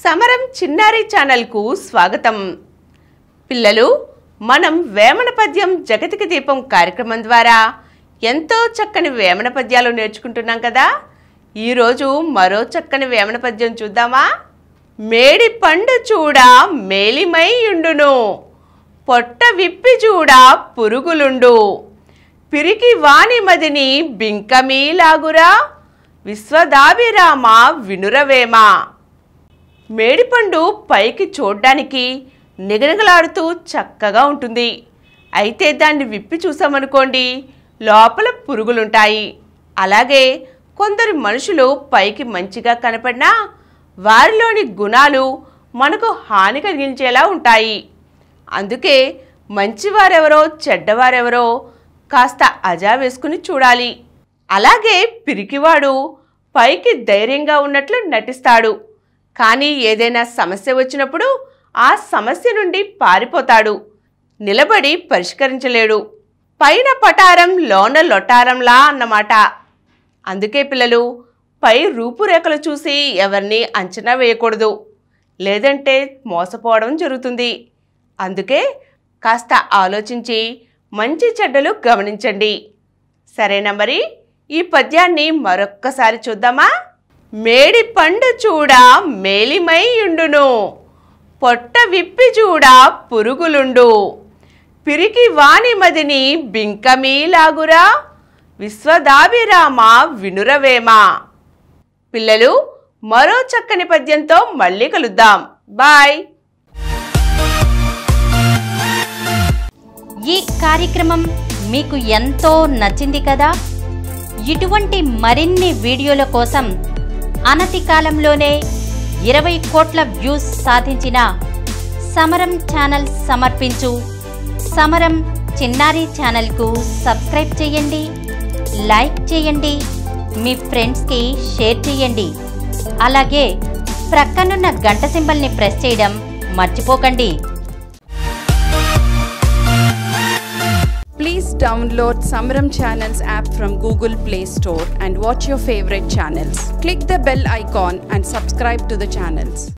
సమరం చిన్నారి ఛానల్కు స్వాగతం పిల్లలు మనం వేమన పద్యం జగతికి దీపం కార్యక్రమం ద్వారా ఎంతో చక్కని వేమన పద్యాలు నేర్చుకుంటున్నాం కదా ఈరోజు మరో చక్కని వేమన పద్యం చూద్దామా మేడి పండు చూడ మేలిమై ఉండును పొట్ట విప్పి చూడ పురుగులుండు పిరికి వాణి మదిని బింకమీలాగురా విశ్వదాభిరామ వినురవేమ మేడిపండు పైకి చూడ్డానికి నిగనిగలాడుతూ చక్కగా ఉంటుంది అయితే దాన్ని విప్పి చూసామనుకోండి లోపల పురుగులుంటాయి అలాగే కొందరు మనుషులు పైకి మంచిగా కనపడినా వారిలోని గుణాలు మనకు హాని కలిగించేలా ఉంటాయి అందుకే మంచివారెవరో చెడ్డవారెవరో కాస్త అజా వేసుకుని చూడాలి అలాగే పిరికివాడు పైకి ధైర్యంగా ఉన్నట్లు నటిస్తాడు కానీ ఏదైనా సమస్య వచ్చినప్పుడు ఆ సమస్య నుండి పారిపోతాడు నిలబడి పరిష్కరించలేడు పైన పటారం లోన లొటారంలా అన్నమాట అందుకే పిల్లలు పై రూపురేఖలు చూసి ఎవరిని అంచనా వేయకూడదు లేదంటే మోసపోవడం జరుగుతుంది అందుకే కాస్త ఆలోచించి మంచి చెడ్డలు గమనించండి సరేనా మరి ఈ పద్యాన్ని మరొక్కసారి చూద్దామా మేడి పండు చూడ మేలిమై ఉండును పొట్ట విప్పి చూడ పురుగులుండు పిరికి వాణి మదిని బింకమీలాగురా విశ్వదాభిరామ వినురవేమ పిల్లలు మరో చక్కని పద్యంతో మళ్ళీ కలుద్దాం బాయ్ ఈ కార్యక్రమం మీకు ఎంతో నచ్చింది కదా ఇటువంటి మరిన్ని వీడియోల కోసం అనతి కాలంలోనే ఇరవై కోట్ల వ్యూస్ సాధించిన సమరం ఛానల్ సమర్పించు సమరం చిన్నారి ఛానల్కు సబ్స్క్రైబ్ చేయండి లైక్ చేయండి మీ ఫ్రెండ్స్కి షేర్ చేయండి అలాగే ప్రక్కనున్న గంట సింబల్ని ప్రెస్ చేయడం మర్చిపోకండి Please download Samaram Channels app from Google Play Store and watch your favorite channels. Click the bell icon and subscribe to the channels.